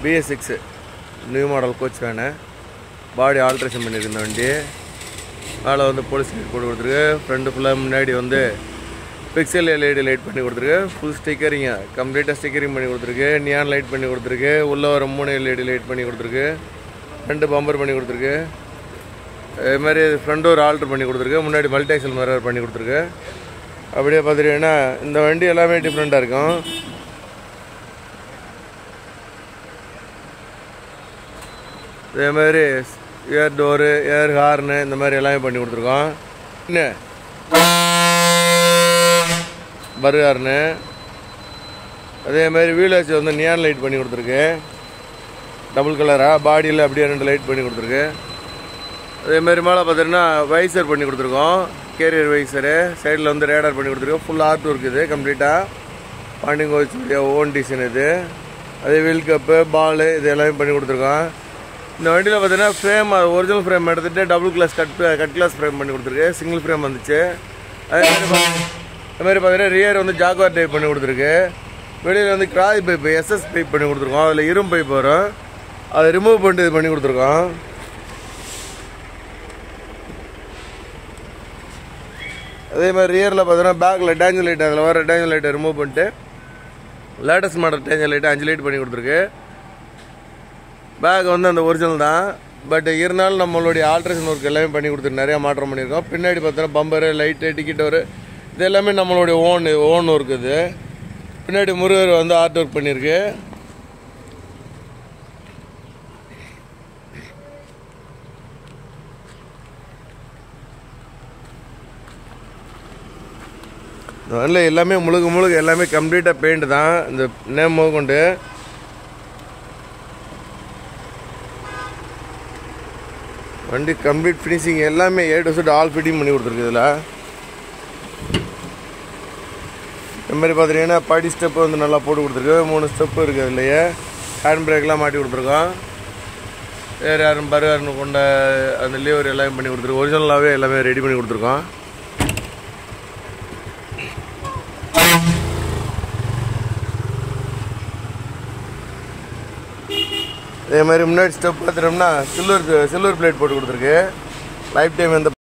PS six new model coach van body alteration பண்ணியிருக்கு இந்த வண்டி மேலே வந்து போலீஸ் லைட் போட்டு கொடுத்துருக்கு ஃப்ரண்ட் ஃபுல்லாக முன்னாடி வந்து பிக்சல் எல்இடி லைட் பண்ணி கொடுத்துருக்கு ஃபுல் ஸ்டிக்கரிங்க கம்ப்ளீட்டாக ஸ்டிக்கரிங் பண்ணி கொடுத்துருக்கு நியான் லைட் பண்ணி கொடுத்துருக்கு உள்ளே வர மூணு எல்இடி லைட் பண்ணி கொடுத்துருக்கு ரெண்டு பம்பர் பண்ணி கொடுத்துருக்கு இது மாதிரி ஃப்ரண்ட் ஒரு ஆல்ட்ரு பண்ணி கொடுத்துருக்கு முன்னாடி மல்டிஆக்சல் மிரர் பண்ணி கொடுத்துருக்கு அப்படியே பார்த்துட்டீங்கன்னா இந்த வண்டி எல்லாமே டிஃப்ரெண்ட்டாக இருக்கும் இதே மாதிரி ஏர் டோரு ஏர் ஹார்னு இந்த மாதிரி எல்லாமே பண்ணி கொடுத்துருக்கோம் என்ன பரு ஹார்னு அதே மாதிரி வீல் வச்சு வந்து நியான் லைட் பண்ணி கொடுத்துருக்கு டபுள் கலராக பாடியில் அப்படியே ரெண்டு லைட் பண்ணி கொடுத்துருக்கு அதே மாதிரி மேலே பார்த்தீங்கன்னா வைசர் பண்ணி கொடுத்துருக்கோம் கேரியர் வைசரு சைடில் வந்து ரேடார் பண்ணி கொடுத்துருக்கோம் ஃபுல் ஆர்ட் ஒர்க் இது கம்ப்ளீட்டாக பாண்டிங் கோச்சுடைய ஓன் டிசைன் இது அதே வீல் கப்பு பால் இது எல்லாமே பண்ணி கொடுத்துருக்கோம் இந்த வண்டியில் பார்த்தீங்கன்னா ஃப்ரேம் ஒரிஜினல் ஃப்ரேம் எடுத்துகிட்டு double glass cut cut glass frame பண்ணி கொடுத்துருக்கு சிங்கிள் ஃப்ரேம் வந்துச்சு அதே மாதிரி பாத்தீங்கன்னா- அதே மாதிரி பார்த்தீங்கன்னா ரியர் வந்து ஜாக்வார் டைப் பண்ணி கொடுத்துருக்கு வெளியில் வந்து கிராய் பைப் எஸ்எஸ் பைப் பண்ணி கொடுத்துருக்கோம் அதில் இரும் பைப் வரும் அதை ரிமூவ் பண்ணிட்டு இது பண்ணி கொடுத்துருக்கோம் அதே மாதிரி ரியரில் பார்த்தீங்கன்னா பேக்கில் டேஞ்சர் லைட் அதில் வர டேஞ்சர் லைட்டை ரிமூவ் பண்ணிட்டு லேட்டஸ்ட் மாடல் டேஞ்சர் லைட்டை அஞ்சு லைட் பண்ணி கொடுத்துருக்கு பேக் வந்து அந்த ஒரிஜினல் தான் பட் இருந்தாலும் நம்மளுடைய ஆல்ட்ரேஷன் ஒர்க் எல்லாமே பண்ணி கொடுத்துட்டு நிறையா மாற்றம் பண்ணியிருக்கோம் பின்னாடி பார்த்தோன்னா பம்பரு லைட்டு டிக்கெட் ஒரு இது எல்லாமே நம்மளுடைய ஓன் ஓன் ஒர்க் இது பின்னாடி முருகர் வந்து ஆர்ட் ஒர்க் பண்ணியிருக்கு இந்த வண்டியில் எல்லாமே முழுக்க முழுக்க எல்லாமே கம்ப்ளீட்டாக பெயிண்ட் தான் இந்த நேம் கொண்டு வண்டி கம்ப்ளீட் ஃபினிஷிங் எல்லாமே A to set all fitting பண்ணி கொடுத்துருக்கு இதில் இந்த மாதிரி பார்த்துட்டிங்கன்னா படி ஸ்டெப்பு வந்து நல்லா போட்டு கொடுத்துருக்கு மூணு ஸ்டெப்பு இருக்குது அதுலேயே ஹேண்ட் பிரேக்லாம் மாட்டி கொடுத்துருக்கோம் வேறு யாரும் பருவாருன்னு கொண்ட அந்த லீவர் எல்லாமே பண்ணி கொடுத்துருக்கு ஒரிஜினலாகவே எல்லாமே ரெடி பண்ணி கொடுத்துருக்கோம் அதே மாதிரி முன்னாடி ஸ்டெப் பார்த்துட்டோம்னா சில்வர் சில்வர் பிளேட் போட்டு கொடுத்துருக்கு லைஃப் டைம் எந்த